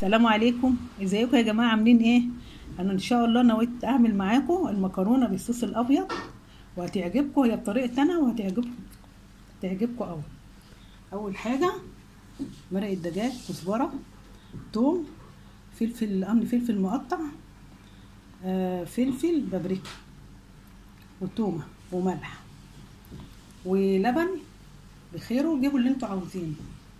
السلام عليكم ازيكم يا جماعه عاملين ايه انا ان شاء الله نويت اعمل معاكم المكرونه بالصوص الابيض وهتعجبكم هي بطريقتي انا وهتعجبكم تعجبكم قوي اول حاجه مرق الدجاج كزبره توم فلفل قرن فلفل مقطع آه فلفل بابريكا وتومه وملح ولبن بخيره جيبوا اللي انتوا عاوزينه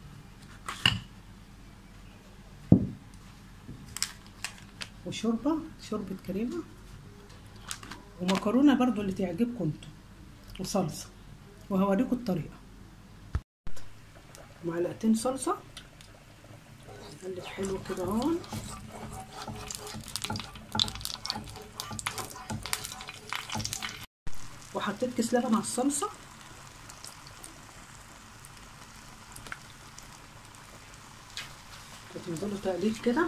وشوربه شوربه كريمه ومكرونه برضو اللي تعجبكم انتوا وصلصه وهوريكم الطريقه معلقتين صلصه نقلب حلو كده اهو وحطيت كيس لبن على الصلصه تنزلوا تقليب كده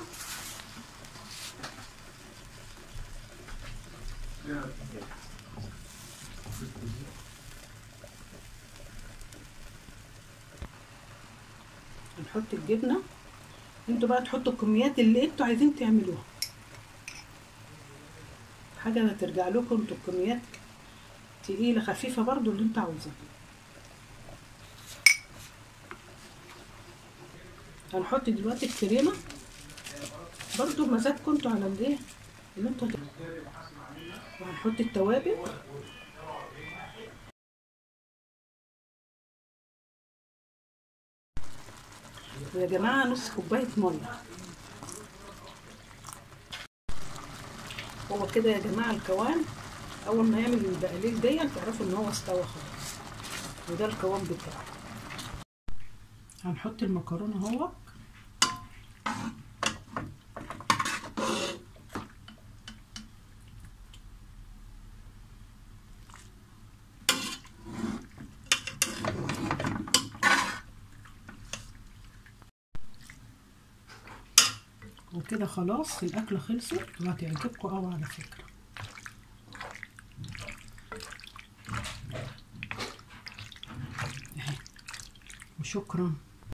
نحط الجبنه انتوا بقى تحطوا الكميات اللي انتوا عايزين تعملوها حاجه هترجع لكم انتوا الكميات تقيله خفيفه برضو اللي انتوا عاوزينها هنحط دلوقتي الكريمه برضو مزاجكم انتوا على الايه اللي انتوا وهنحط التوابل ويا جماعه نص كوبايه ميه هو كده يا جماعه القوام اول ما يعمل البقليل دي تعرفوا ان هو استوى خلاص وده القوام بتاعه هنحط المكرونه اهو وكده خلاص الاكله خلصت وهتعجبكم قوي على فكره وشكرا